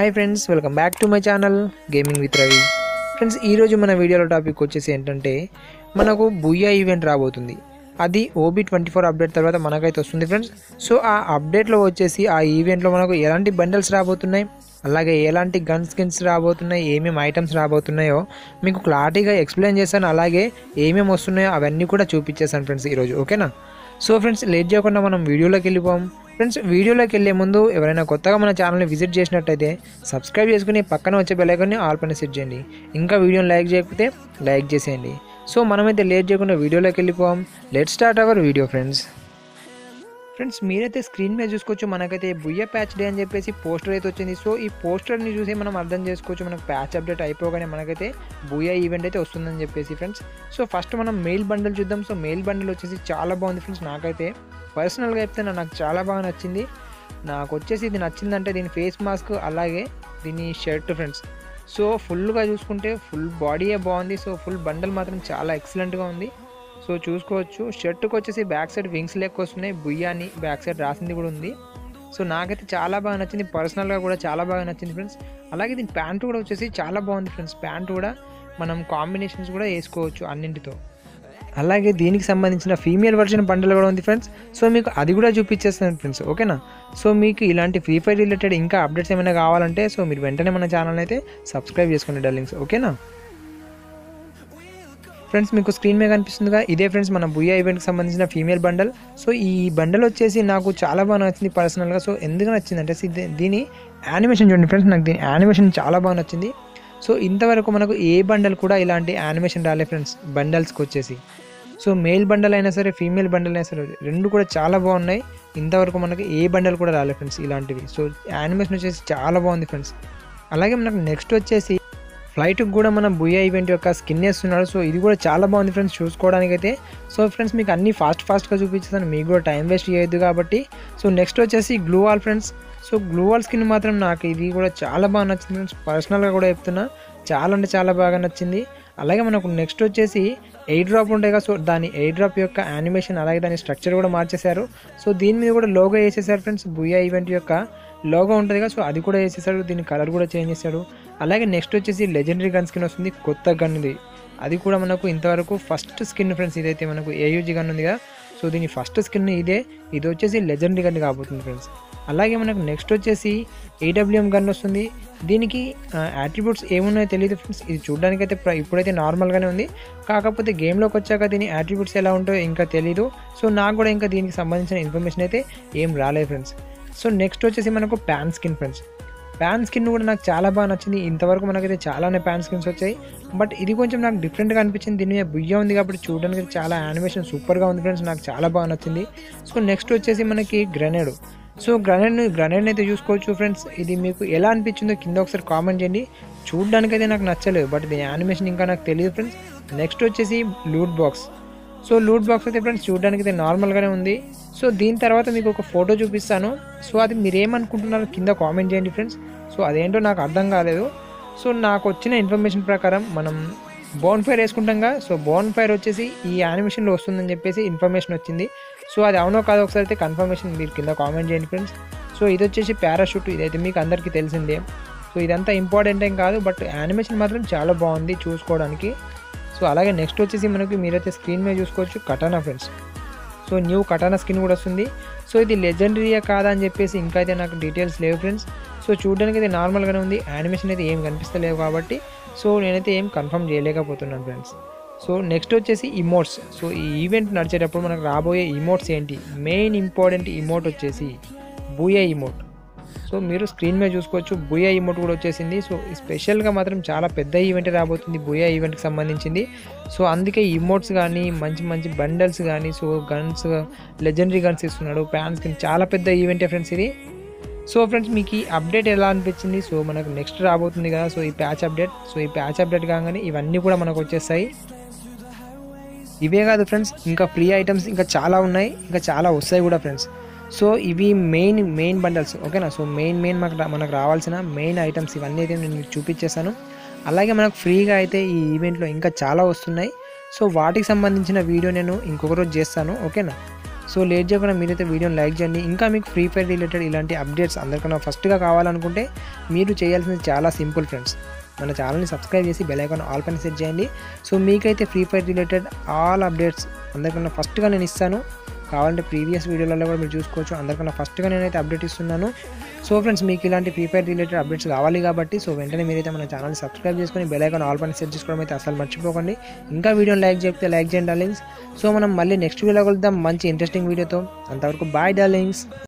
hi friends welcome back to my channel gaming with Ravi friends ఈరోజు మన వీడియోలో topic వచ్చేసి ఏంటంటే మనకు బుయ్యా ఈవెంట్ రాబోతుంది అది ఓబీ ట్వంటీ ఫోర్ అప్డేట్ తర్వాత మనకైతే వస్తుంది ఫ్రెండ్స్ సో ఆ అప్డేట్లో వచ్చేసి ఆ ఈవెంట్లో మనకు ఎలాంటి బండల్స్ రాబోతున్నాయి అలాగే ఎలాంటి గన్ స్కిన్స్ రాబోతున్నాయి ఏమేమి ఐటమ్స్ రాబోతున్నాయో మీకు క్లారిటీగా ఎక్స్ప్లెయిన్ చేశాను అలాగే ఏమేమి వస్తున్నాయో అవన్నీ కూడా చూపించేశాను ఫ్రెండ్స్ ఈరోజు ఓకేనా సో ఫ్రెండ్స్ లేట్ చేయకుండా మనం వీడియోలోకి వెళ్ళిపోం ఫ్రెండ్స్ వీడియోలోకి వెళ్ళే ముందు ఎవరైనా కొత్తగా మన ఛానల్ని విజిట్ చేసినట్టయితే సబ్స్క్రైబ్ చేసుకుని పక్కన వచ్చే బెల్లైకాన్ని ఆల్ పైన సెట్ చేయండి ఇంకా వీడియోని లైక్ చేయకపోతే లైక్ చేసేయండి సో మనమైతే లేట్ చేయకుండా వీడియోలోకి వెళ్ళిపోం let start our video friends friends మీరైతే స్క్రీన్ మీద చూసుకోవచ్చు మనకైతే బుయ్య ప్యాచ్ డే అని చెప్పేసి పోస్టర్ అయితే వచ్చింది సో ఈ పోస్టర్ని చూసి మనం అర్థం చేసుకోవచ్చు మనకు ప్యాచ్ అప్డేట్ అయిపోగానే మనకైతే బుయ్య ఈవెంట్ అయితే వస్తుందని చెప్పేసి ఫ్రెండ్స్ సో ఫస్ట్ మనం మెయిల్ బండిల్ చూద్దాం సో మెయిల్ బండిల్ వచ్చేసి చాలా బాగుంది ఫ్రెండ్స్ నాకైతే పర్సనల్గా చెప్తే నాకు చాలా బాగా నచ్చింది నాకు వచ్చేసి ఇది నచ్చిందంటే దీని ఫేస్ మాస్క్ అలాగే దీని షర్ట్ ఫ్రెండ్స్ సో ఫుల్గా చూసుకుంటే ఫుల్ బాడీయే బాగుంది సో ఫుల్ బండల్ మాత్రం చాలా ఎక్సలెంట్గా ఉంది సో చూసుకోవచ్చు షర్ట్కి వచ్చేసి బ్యాక్ సైడ్ వింగ్స్ లెక్క వస్తున్నాయి బుయ్యాని బ్యాక్ సైడ్ రాసింది కూడా ఉంది సో నాకైతే చాలా బాగా నచ్చింది పర్సనల్గా కూడా చాలా బాగా నచ్చింది ఫ్రెండ్స్ అలాగే దీని ప్యాంట్ కూడా వచ్చేసి చాలా బాగుంది ఫ్రెండ్స్ ప్యాంట్ కూడా మనం కాంబినేషన్స్ కూడా వేసుకోవచ్చు అన్నింటితో అలాగే దీనికి సంబంధించిన ఫీమేల్ వర్షన్ బండల్ కూడా ఉంది ఫ్రెండ్స్ సో మీకు అది కూడా చూపించేస్తాను ఫ్రెండ్స్ ఓకేనా సో మీకు ఇలాంటి ఫ్రీ ఫైర్ రిలేటెడ్ ఇంకా అప్డేట్స్ ఏమైనా కావాలంటే సో మీరు వెంటనే మన ఛానల్ అయితే సబ్స్క్రైబ్ చేసుకోండి డార్లింగ్స్ ఓకేనా ఫ్రెండ్స్ మీకు స్క్రీన్ మీద కనిపిస్తుందిగా ఇదే ఫ్రెండ్స్ మన బుయ్యా ఈవెంట్కి సంబంధించిన ఫీమేల్ బండల్ సో ఈ బండల్ వచ్చేసి నాకు చాలా బాగా నచ్చింది పర్సనల్గా సో ఎందుకు నచ్చిందంటే see, దీ- దీని యానిమేషన్ చూడండి ఫ్రెండ్స్ నాకు దీని యానిమేషన్ చాలా బాగా నచ్చింది సో ఇంతవరకు మనకు ఏ బండల్ కూడా ఇలాంటి యానిమేషన్ రాలే ఫ్రెండ్స్ బండల్స్కి వచ్చేసి సో మేల్ బండల్ అయినా సరే ఫీమేల్ బండల్ అయినా సరే రెండు కూడా చాలా బాగున్నాయి ఇంతవరకు మనకి ఏ బండల్ కూడా రాలే ఫ్రెండ్స్ ఇలాంటివి సో యానిమేషన్ వచ్చేసి చాలా బాగుంది ఫ్రెండ్స్ అలాగే మనకు నెక్స్ట్ వచ్చేసి ఫ్లైట్కి కూడా మన బుయ్యా ఈవెంట్ యొక్క స్కిన్ వేస్తున్నాడు సో ఇది కూడా చాలా బాగుంది ఫ్రెండ్స్ చూసుకోవడానికి అయితే సో ఫ్రెండ్స్ మీకు అన్ని ఫాస్ట్ ఫాస్ట్గా చూపించేస్తాను మీకు కూడా టైం వేస్ట్ చేయొద్దు కాబట్టి సో నెక్స్ట్ వచ్చేసి glue wall friends so glue wall skin మాత్రం నాకు ఇది కూడా చాలా బాగా నచ్చింది ఫ్రెండ్స్ పర్సనల్గా కూడా చెప్తున్నా చాలా అంటే చాలా బాగా నచ్చింది అలాగే మనకు నెక్స్ట్ వచ్చేసి ఎయిర్ డ్రాప్ ఉంటాయి కదా సో దాని ఎయిర్ డ్రాప్ యొక్క యానిమేషన్ అలాగే దాని స్ట్రక్చర్ కూడా మార్చేశారు సో దీని మీద కూడా లోగో వేసేసారు ఫ్రెండ్స్ బుయ్యా ఈవెంట్ యొక్క లోగో ఉంటుంది కదా సో అది కూడా వేసేసాడు దీని కలర్ కూడా చేంజ్ చేశాడు అలాగే నెక్స్ట్ వచ్చేసి లెజెండరీ గన్ స్కిన్ వస్తుంది కొత్త గన్ ఇది అది కూడా మనకు ఇంతవరకు ఫస్ట్ స్కిన్ ఫ్రెండ్స్ ఇదైతే మనకు ఏయూజీ గన్ ఉంది కదా సో దీని ఫస్ట్ స్కిన్ ఇదే ఇది వచ్చేసి లెజెండరీ గన్ కాబోతుంది ఫ్రెండ్స్ అలాగే మనకు నెక్స్ట్ వచ్చేసి ఏడబ్ల్యూఎం గన్ వస్తుంది దీనికి యాట్రిబ్యూట్స్ ఏమున్నాయో తెలియదు ఫ్రెండ్స్ ఇది చూడడానికి అయితే ప్ర- ఇప్పుడైతే నార్మల్గానే ఉంది కాకపోతే గేమ్లోకి వచ్చాక దీని యాట్రిబ్యూట్స్ ఎలా ఉంటాయో ఇంకా తెలీదు సో నాకు కూడా ఇంకా దీనికి సంబంధించిన ఇన్ఫర్మేషన్ అయితే ఏం రాలేదు ఫ్రెండ్స్ సో నెక్స్ట్ వచ్చేసి మనకు pan skin friends pan skin కూడా నాకు చాలా బాగా నచ్చింది ఇంతవరకు మనకైతే చాలానే ప్యాన్ స్కిన్స్ వచ్చాయి బట్ ఇది కొంచెం నాకు డిఫరెంట్గా అనిపించింది దీని మీద బుయ్య ఉంది కాబట్టి చూడడానికి చాలా యానిమేషన్ సూపర్గా ఉంది ఫ్రెండ్స్ నాకు చాలా బాగా నచ్చింది సో నెక్స్ట్ వచ్చేసి మనకి గ్రెనేడ్ సో గ్రనేడ్ గ్రనేడ్ అయితే చూసుకోవచ్చు ఫ్రెండ్స్ ఇది మీకు ఎలా అనిపించిందో కింద ఒకసారి కామెంట్ చేయండి చూడడానికి అయితే నాకు నచ్చలేదు బట్ దీని యానిమేషన్ ఇంకా నాకు తెలియదు ఫ్రెండ్స్ నెక్స్ట్ వచ్చేసి loot box so loot box అయితే ఫ్రెండ్స్ చూడడానికి అయితే నార్మల్గానే ఉంది సో దీని తర్వాత మీకు ఒక ఫోటో చూపిస్తాను సో అది మీరు ఏమనుకుంటున్నారో కింద కామెంట్ చేయండి ఫ్రెండ్స్ సో అదేంటో నాకు అర్థం కాలేదు సో నాకు వచ్చిన ఇన్ఫర్మేషన్ ప్రకారం మనం బోన్ ఫైర్ వేసుకుంటాంగా సో బోన్ ఫైర్ వచ్చేసి ఈ యానిమేషన్లో వస్తుందని చెప్పేసి ఇన్ఫర్మేషన్ వచ్చింది సో అది అవునో కాదో ఒకసారి అయితే కన్ఫర్మేషన్ మీరు కింద కామెంట్ చేయండి ఫ్రెండ్స్ సో ఇది వచ్చేసి పారాషూట్ ఇదైతే మీకు అందరికీ తెలిసిందే సో ఇదంతా ఇంపార్టెంట్ ఏం కాదు బట్ యానిమేషన్ మాత్రం చాలా బాగుంది చూసుకోవడానికి సో అలాగే నెక్స్ట్ వచ్చేసి మనకి మీరైతే స్క్రీన్ మీద చూసుకోవచ్చు katana friends so new katana skin కూడా వస్తుంది సో ఇది లెజెండరీయా కాదా అని చెప్పేసి ఇంకా అయితే నాకు డీటెయిల్స్ లేవు ఫ్రెండ్స్ సో చూడడానికి అయితే నార్మల్గానే ఉంది యానిమేషన్ అయితే ఏం కనిపిస్తలేవు కాబట్టి సో నేనైతే ఏం కన్ఫర్మ్ చేయలేకపోతున్నాను ఫ్రెండ్స్ సో నెక్స్ట్ వచ్చేసి ఇమోట్స్ సో ఈ ఈవెంట్ నడిచేటప్పుడు మనకు రాబోయే ఇమోట్స్ ఏంటి మెయిన్ ఇంపార్టెంట్ ఇమోట్ వచ్చేసి బూయా ఇమోట్ సో మీరు స్క్రీన్ మీద చూసుకోవచ్చు బుయా ఈవెంట్ కూడా వచ్చేసింది సో స్పెషల్గా మాత్రం చాలా పెద్ద ఈవెంట్ రాబోతుంది బుయా ఈవెంట్కి సంబంధించింది సో అందుకే ఇమోట్స్ కానీ మంచి మంచి బండల్స్ కానీ సో గన్స్ లెజెండరీ గన్స్ ఇస్తున్నాడు ప్యాన్స్ కానీ చాలా పెద్ద ఈవెంటే ఫ్రెండ్స్ ఇది సో ఫ్రెండ్స్ మీకు ఈ అప్డేట్ ఎలా అనిపించింది సో మనకు నెక్స్ట్ రాబోతుంది కదా సో ఈ ప్యాచ్ అప్డేట్ సో ఈ ప్యాచ్ అప్డేట్ కాగానే ఇవన్నీ కూడా మనకు వచ్చేస్తాయి ఇవే కాదు ఫ్రెండ్స్ ఇంకా ఫ్రీ ఐటమ్స్ ఇంకా చాలా ఉన్నాయి ఇంకా చాలా వస్తాయి కూడా ఫ్రెండ్స్ సో ఇవి మెయిన్ మెయిన్ బండల్స్ ఓకేనా సో మెయిన్ మెయిన్ మనకు రా- మనకు రావాల్సిన మెయిన్ ఐటమ్స్ ఇవన్నీ అయితే నేను మీకు చూపించేస్తాను అలాగే మనకు ఫ్రీగా అయితే ఈ ఈవెంట్లో ఇంకా చాలా వస్తున్నాయి సో వాటికి సంబంధించిన వీడియో నేను ఇంకొక రోజు చేస్తాను ఓకేనా సో లేట్ చేయకుండా మీరైతే వీడియోని లైక్ చేయండి ఇంకా మీకు ఫ్రీ ఫైర్ రిలేటెడ్ ఇలాంటి అప్డేట్స్ అందరికన్నా ఫస్ట్గా కావాలనుకుంటే మీరు చేయాల్సింది చాలా సింపుల్ ఫ్రెండ్స్ మన ఛానల్ని సబ్స్క్రైబ్ చేసి బెల్ ఐకాన్ ఆల్ పైన సెట్ చేయండి సో మీకైతే Free fire related all updates అందరికన్నా ఫస్ట్గా నేను ఇస్తాను కావాలంటే ప్రీవియస్ వీడియోలలో కూడా మీరు చూసుకోవచ్చు అందరికన్నా ఫస్ట్గా నేనైతే అప్డేట్ ఇస్తున్నాను సో ఫ్రెండ్స్ మీకు ఇలాంటి ఫ్రీ ఫైర్ రిలేటెడ్ అప్డేట్స్ కావాలి కాబట్టి సో వెంటనే మీరైతే మన ఛానల్ సబ్స్క్రైబ్ చేసుకొని బెల్ ఐకాన్ ఆల్ పైన సెట్ చేసుకోవడం అయితే అసలు మర్చిపోకండి ఇంకా వీడియోని లైక్ చెప్తే లైక్ చేయండి డార్లింగ్స్ సో మనం మళ్ళీ నెక్స్ట్ వీడియోలో కలుద్దాం మంచి ఇంట్రెస్టింగ్ వీడియోతో అంతవరకు బాయ్ డార్లింగ్స్